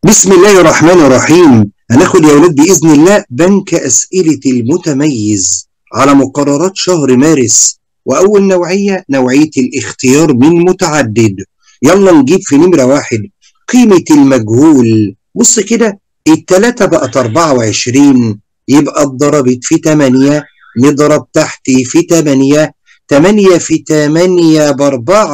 بسم الله الرحمن الرحيم هناخد يا ولاد بإذن الله بنك أسئلة المتميز على مقررات شهر مارس وأول نوعية نوعية الاختيار من متعدد يلا نجيب في نمرة واحد قيمة المجهول بص كده التلاتة بقت 24 يبقى اتضربت في 8 نضرب تحت في 8 8 في 8 ب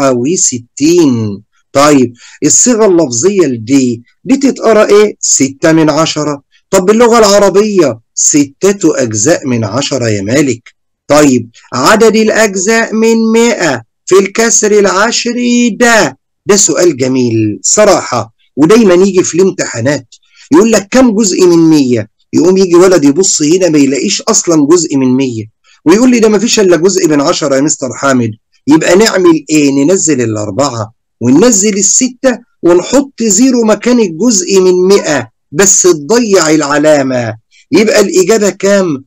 64 طيب الصيغة اللفظية دي دي تتقرا ايه؟ ستة من عشرة طب باللغة العربية ستة أجزاء من عشرة يا مالك طيب عدد الأجزاء من مئة في الكسر العشري ده ده سؤال جميل صراحة ودايما يجي في الامتحانات يقول لك كم جزء من مية يقوم يجي ولد يبص هنا ما يلاقيش أصلا جزء من مية ويقول لي ده ما فيش إلا جزء من عشرة يا مستر حامد يبقى نعمل إيه ننزل الأربعة وننزل الستة ونحط زيرو مكان الجزء من مئة بس تضيع العلامة يبقى الإجابة كام؟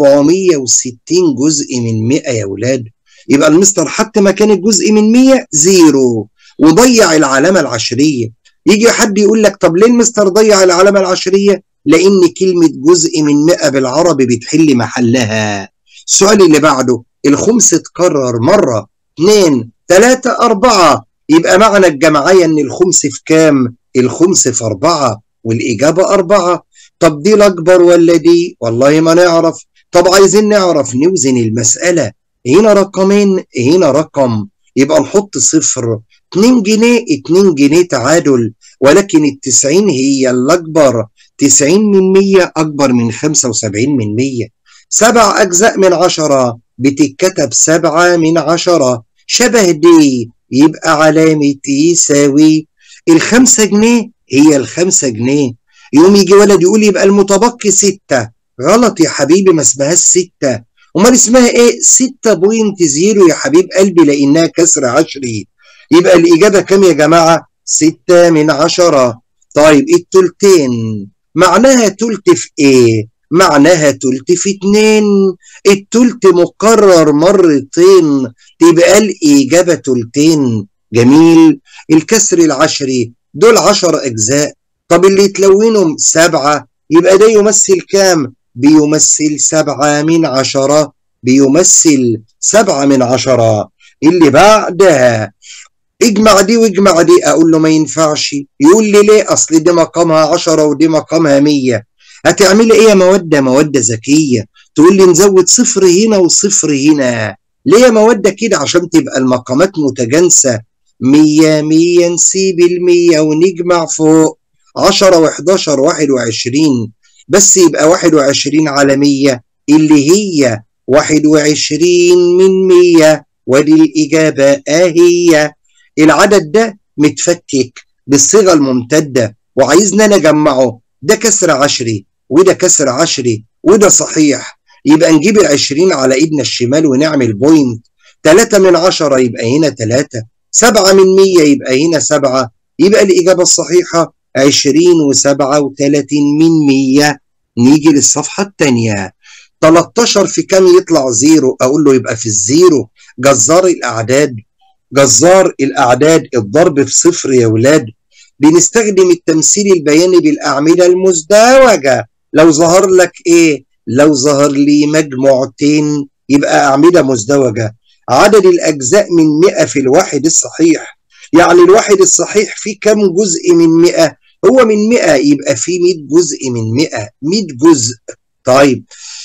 460 جزء من 100 يا ولاد يبقى المستر حط مكان الجزء من 100 زيرو وضيع العلامة العشرية يجي حد يقول لك طب ليه المستر ضيع العلامة العشرية؟ لأن كلمة جزء من 100 بالعربي بتحل محلها السؤال اللي بعده الخمس اتكرر مرة اتنين تلاتة أربعة يبقى معنى الجمعية إن الخمس في كام؟ الخمس في أربعة والإجابة أربعة طب دي الأكبر ولا دي؟ والله ما نعرف طب عايزين نعرف نوزن المسألة هنا رقمين هنا رقم يبقى نحط صفر 2 جنيه 2 جنيه تعادل ولكن التسعين هي الأكبر 90 من 100 أكبر من 75 من 100 سبع أجزاء من عشرة بتتكتب سبعة من عشرة شبه دي يبقى علامة يساوي الخمسة جنيه هي الخمسة جنيه يقوم يجي ولد يقول يبقى المتبقي ستة غلط يا حبيبي ما اسمهاش ستة امال اسمها ايه ستة بوينت زيرو يا حبيب قلبي لانها كسر عشري يبقى الاجابة كام يا جماعة ستة من عشرة طيب التلتين معناها تلت في ايه معناها تلت في اتنين التلت مكرر مرتين تبقى الإجابة تلتين جميل الكسر العشري دول عشر أجزاء طب اللي يتلونهم سبعة يبقى ده يمثل كام بيمثل سبعة من عشرة بيمثل سبعة من عشرة اللي بعدها اجمع دي واجمع دي اقول له ما ينفعش يقول لي ليه اصل دي مقامها عشرة ودي مقامها مية هتعملي ايه يا مودة مودة ذكية تقول لي نزود صفر هنا وصفر هنا ليه يا مودة كده عشان تبقى المقامات متجانسة مية مية نسيب المية ونجمع فوق عشرة وحداشر واحد وعشرين بس يبقى واحد وعشرين على مية اللي هي واحد وعشرين من مية ودي الإجابة آهية العدد ده متفكك بالصيغة الممتدة وعايزنا نجمعه ده كسر عشري وده كسر عشري وده صحيح يبقى نجيب العشرين على ايدنا الشمال ونعمل بوينت تلاتة من عشرة يبقى هنا تلاتة سبعة من مية يبقى هنا سبعة يبقى الإجابة الصحيحة عشرين وسبعة وتلاتين من مية نيجي للصفحة التانية 13 في كام يطلع زيرو أقول له يبقى في الزيرو جزار الأعداد جزار الأعداد الضرب في صفر يا ولاد بنستخدم التمثيل البياني بالأعمدة المزدوجة لو ظهر لك إيه لو ظهر لي مجموعتين يبقى أعمدة مزدوجة عدد الأجزاء من 100 في الواحد الصحيح يعني الواحد الصحيح فيه كم جزء من 100 هو من 100 يبقى فيه 100 جزء من 100 100 جزء طيب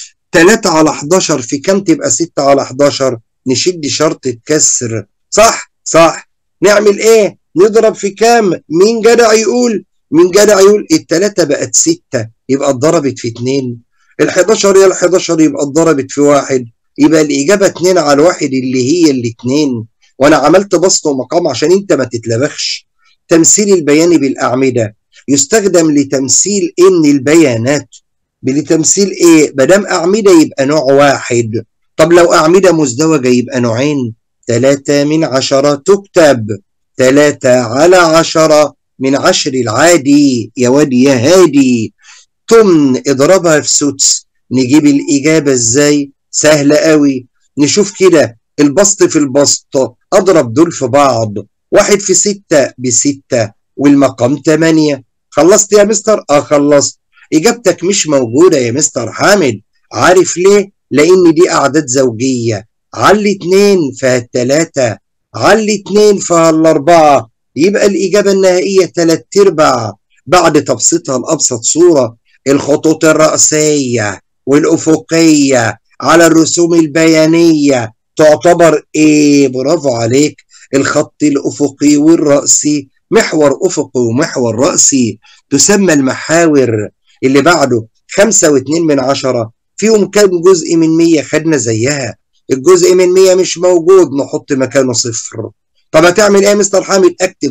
3 على 11 في كم تبقى 6 على 11 نشد شرط الكسر صح صح نعمل ايه نضرب في كام مين جدع يقول مين جدع يقول التلاتة بقت ستة يبقى اتضربت في اتنين ال11 يا ال11 يبقى اتضربت في واحد يبقى الإجابة اتنين على الواحد اللي هي الاتنين وأنا عملت بسط ومقام عشان أنت ما تتلبخش تمثيل البياني بالأعمدة يستخدم لتمثيل إن البيانات لتمثيل إيه؟ مادام أعمدة يبقى نوع واحد طب لو أعمدة مزدوجة يبقى نوعين تلاتة من عشرة تكتب تلاتة على عشرة من عشر العادي يا وادي يا هادي تمن اضربها في سدس نجيب الإجابة ازاي سهلة قوي نشوف كده البسط في البسط أضرب دول في بعض واحد في ستة بستة والمقام تمانية خلصت يا مستر اه خلصت اجابتك مش موجوده يا مستر حامد عارف ليه لان دي اعداد زوجيه علي اتنين فالتلاتة علي اتنين فالاربعة يبقى الاجابه النهائيه تلات ارباع بعد تبسيطها لابسط صوره الخطوط الرأسيه والافقيه على الرسوم البيانيه تعتبر ايه برافو عليك الخط الافقي والرأسي محور افقي ومحور رأسي تسمى المحاور اللي بعده خمسة واتنين من عشرة فيهم كام جزء من مية خدنا زيها الجزء من مية مش موجود نحط مكانه صفر طب هتعمل ايه يا مستر حامد اكتب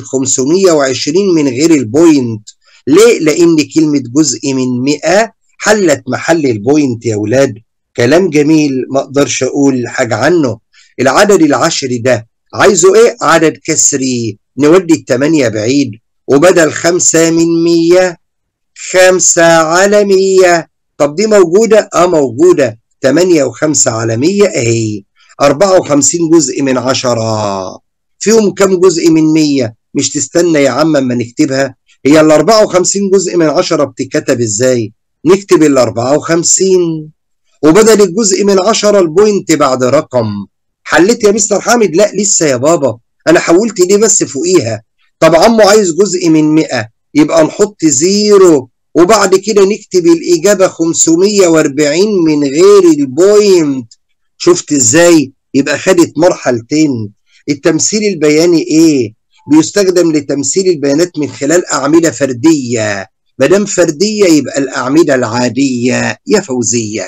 520 من غير البوينت ليه لان كلمة جزء من 100 حلت محل البوينت يا ولاد كلام جميل ما اقدرش اقول حاجة عنه العدد العشري ده عايزه ايه عدد كسري نودي التمانية بعيد وبدل خمسة من مية خمسة على مية طب دي موجودة اه موجودة تمانية وخمسة على مية اهي أربعة وخمسين جزء من عشرة فيهم كم جزء من مية مش تستنى يا عم اما نكتبها هي ال 54 جزء من عشرة بتتكتب ازاي نكتب ال 54 وبدل الجزء من عشرة البوينت بعد رقم حليت يا مستر حامد لا لسه يا بابا انا حولت دي بس فوقيها طب عمو عايز جزء من 100 يبقى نحط زيرو وبعد كده نكتب الإجابة 540 من غير البوينت شفت ازاي يبقى خدت مرحلتين التمثيل البياني ايه بيستخدم لتمثيل البيانات من خلال أعمدة فردية مادام فردية يبقى الأعمدة العادية يا فوزية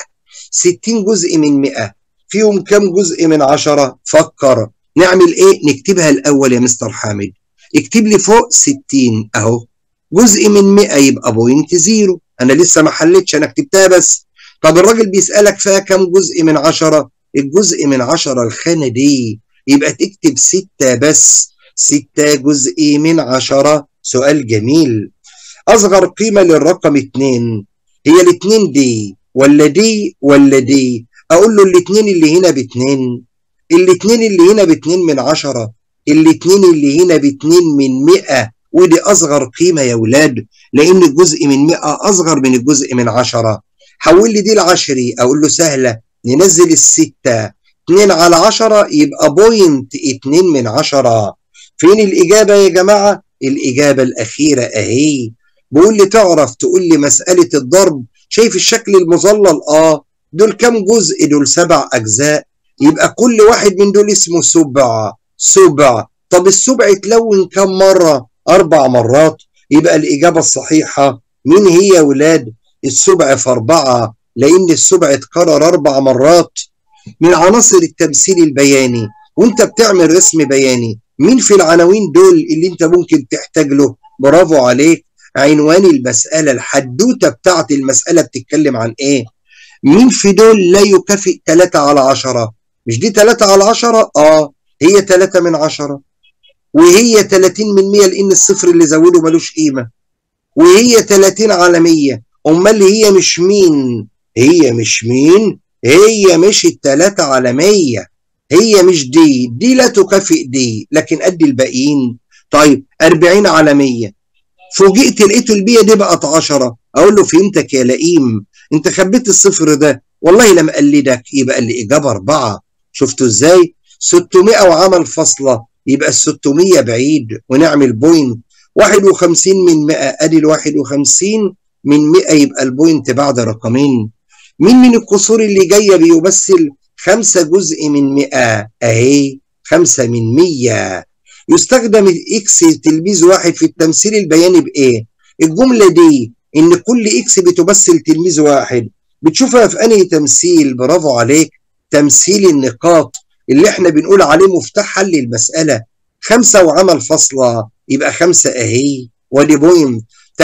60 جزء من 100 فيهم كم جزء من 10 فكر نعمل ايه نكتبها الأول يا مستر حامد اكتب لي فوق 60 اهو جزء من 100 يبقى بوينت زيرو انا لسه ما حلتش انا كتبتها بس طب الراجل بيسألك فيها كم جزء من 10 الجزء من 10 الخانة دي يبقى تكتب 6 بس 6 جزء من 10 سؤال جميل أصغر قيمة للرقم 2 هي الاثنين دي ولا دي ولا دي أقول له الاثنين اللي هنا باتنين الاثنين اللي هنا باتنين من عشرة الاثنين اللي هنا باتنين من مئة ودي أصغر قيمة يا ولاد لأن الجزء من مئة أصغر من الجزء من عشرة حول لي دي العشري أقول له سهلة ننزل الستة 2 على 10 يبقى بوينت 2 من 10 فين الإجابة يا جماعة؟ الإجابة الأخيرة أهي بقول لي تعرف تقول لي مسألة الضرب شايف الشكل المظلل آه دول كم جزء دول سبع أجزاء يبقى كل واحد من دول اسمه سبع سبع طب السبع اتلون كم مرة؟ أربع مرات يبقى الإجابة الصحيحة مين هي يا ولاد؟ السبع في أربعة لأن السبع اتكرر أربع مرات من عناصر التمثيل البياني وانت بتعمل رسم بياني مين في العناوين دول اللي انت ممكن تحتاج له برافو عليك عنوان المسألة الحدوتة بتاعت المسألة بتتكلم عن ايه مين في دول لا يكافئ 3 على 10 مش دي 3 على 10 اه هي 3 من 10 وهي 30 من 100 لان الصفر اللي زوده ملوش قيمة وهي 30 على 100 امال هي مش مين هي مش مين هي مش التلاتة على مية هي مش دي دي لا تكافئ دي لكن قد الباقيين طيب 40 على 100 فوجئت لقيت البيئة دي بقت 10 اقول له فهمتك يا لئيم انت خبيت الصفر ده والله لم اقلدك يبقى الاجابه 4 شفتوا ازاي 600 وعمل فاصله يبقى ال 600 بعيد ونعمل بوينت 51 من 100 ادي ال 51 من 100 يبقى البوينت بعد رقمين مين من الكسور اللي جايه بيمثل خمسة جزء من 100 اهي خمسة من 100 يستخدم الاكس تلميذ واحد في التمثيل البياني بايه الجمله دي ان كل اكس بتمثل تلميذ واحد بتشوفها في انهي تمثيل برافو عليك تمثيل النقاط اللي احنا بنقول عليه مفتاح حل المساله خمسة وعمل فاصلة يبقى خمسة اهي ودي بوينت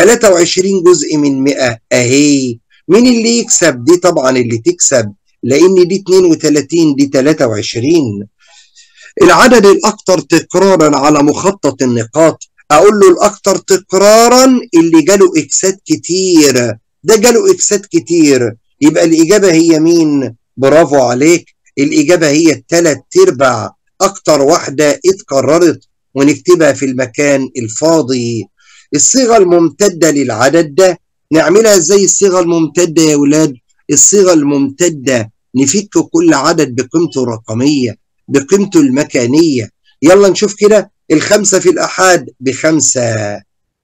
23 جزء من 100 اهي مين اللي يكسب دي طبعا اللي تكسب لان دي 32 دي 23 العدد الاكثر تكرارا على مخطط النقاط اقول له الاكثر تكرارا اللي جاله اكسات كتير ده جاله اكسات كتير يبقى الاجابه هي مين برافو عليك الاجابه هي الثلاث ارباع اكتر واحده اتكررت ونكتبها في المكان الفاضي الصيغة الممتدة للعدد ده نعملها ازاي الصيغة الممتدة يا ولاد الصيغة الممتدة نفك كل عدد بقيمته الرقمية بقيمته المكانية يلا نشوف كده الخمسة في الأحاد بخمسة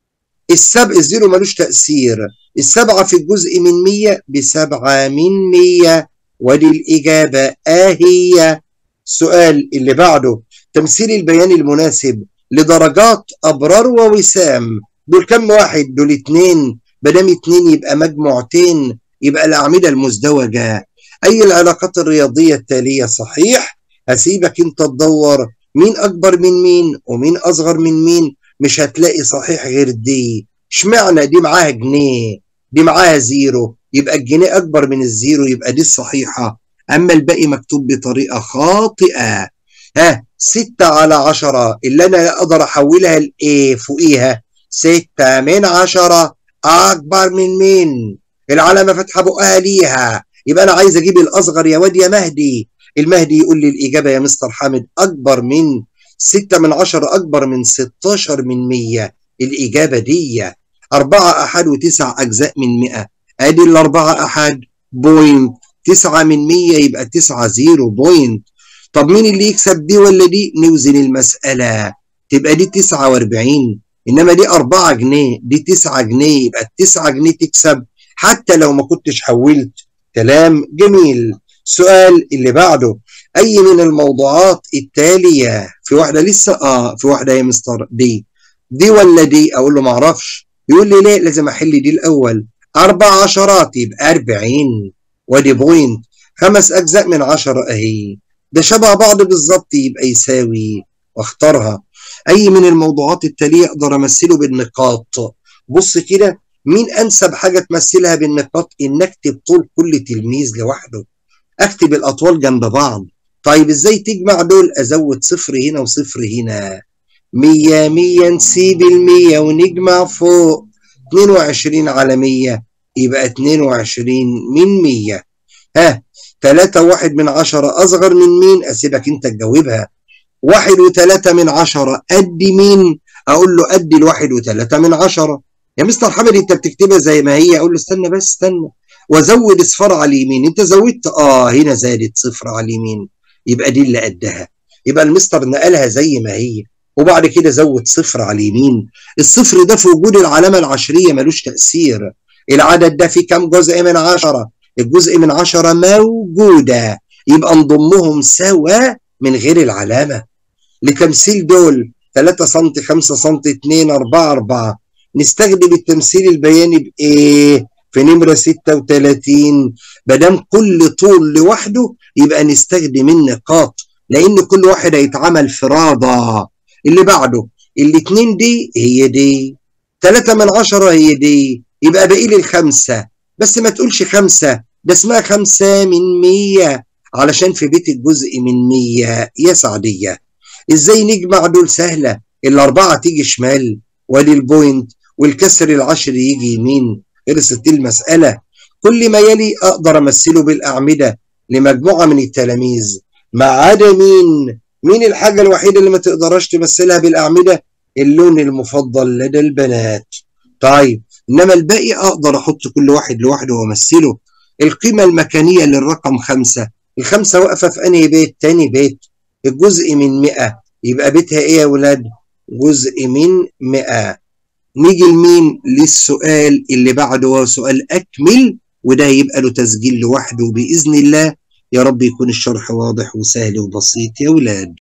السبع الزيرو ملوش تأثير السبعة في الجزء من مية بسبعة من مية ودي الإجابة آهية السؤال اللي بعده تمثيل البيان المناسب لدرجات أبرار ووسام دول كم واحد دول اتنين بدام اتنين يبقى مجموعتين يبقى الأعمدة المزدوجة أي العلاقات الرياضية التالية صحيح هسيبك انت تدور مين أكبر من مين ومين أصغر من مين مش هتلاقي صحيح غير دي اشمعنى دي معاها جنيه دي معاها زيرو يبقى الجنيه أكبر من الزيرو يبقى دي الصحيحة أما الباقي مكتوب بطريقة خاطئة ها ستة على عشرة اللي أنا أقدر أحولها لإيه فوقيها ستة من عشرة أكبر من مين العلامة فاتحة بقها ليها يبقى أنا عايز أجيب الأصغر يا واد يا مهدي المهدي يقول لي الإجابة يا مستر حامد أكبر من ستة من عشرة أكبر من ستاشر من مية الإجابة دي أربعة أحد وتسع أجزاء من مئة أدي الأربعة أحد بوينت تسعة من مية يبقى تسعة زيرو بوينت طب مين اللي يكسب دي ولا دي نوزن المسألة تبقى دي تسعة واربعين إنما دي أربعة جنيه دي تسعة جنيه يبقى التسعة جنيه تكسب حتى لو ما كنتش حولت كلام جميل السؤال اللي بعده أي من الموضوعات التالية في واحدة لسه آه في واحدة يا مستر دي دي ولا دي أقول له معرفش يقول لي ليه لازم أحل دي الأول أربع عشرات يبقى أربعين ودي بوينت خمس أجزاء من عشرة أهي ده شبه بعض بالظبط يبقى يساوي واختارها أي من الموضوعات التالية أقدر أمثله بالنقاط بص كده مين أنسب حاجة تمثلها بالنقاط إن أكتب طول كل تلميذ لوحده أكتب الأطوال جنب بعض طيب إزاي تجمع دول أزود صفر هنا وصفر هنا مية مية نسيب المية ونجمع فوق 22 على 100 يبقى 22 من 100 ها 3 واحد من عشرة أصغر من مين أسيبك أنت تجاوبها واحد وثلاثة من عشرة قد مين أقول له قد الواحد وثلاثة من عشرة يا مستر حامد أنت بتكتبها زي ما هي أقول له استنى بس استنى وازود اصفار على اليمين انت زودت اه هنا زادت صفر على اليمين يبقى دي اللي قدها يبقى المستر نقلها زي ما هي وبعد كده زود صفر على اليمين الصفر ده في وجود العلامة العشرية ملوش تأثير العدد ده فيه كام جزء من عشرة الجزء من عشرة موجودة يبقى نضمهم سوا من غير العلامة لتمثيل دول 3 سم 5 سم 2 4 4 نستخدم التمثيل البياني بإيه؟ في نمرة 36 مادام كل طول لوحده يبقى نستخدم النقاط لأن كل واحد هيتعمل فرادة اللي بعده الاتنين دي هي دي تلاتة من عشرة هي دي يبقى باقي لي الخمسة بس ما تقولش خمسة ده اسمها خمسة من مية علشان في بيت الجزء من مية يا سعدية ازاي نجمع دول سهلة الأربعة تيجي شمال وادي البوينت والكسر العشر يجي يمين خلصت المسألة كل ما يلي أقدر أمثله بالأعمدة لمجموعة من التلاميذ ما عدا مين مين الحاجة الوحيدة اللي ما تقدرش تمثلها بالأعمدة اللون المفضل لدى البنات طيب إنما الباقي أقدر أحط كل واحد لوحده وأمثله القيمة المكانية للرقم خمسة الخمسة واقفة في أنهي بيت تاني بيت الجزء من مئة يبقى بيتها إيه يا ولاد جزء من مئة نيجي لمين للسؤال اللي بعده هو سؤال أكمل وده هيبقى له تسجيل لوحده بإذن الله يا رب يكون الشرح واضح وسهل وبسيط يا ولاد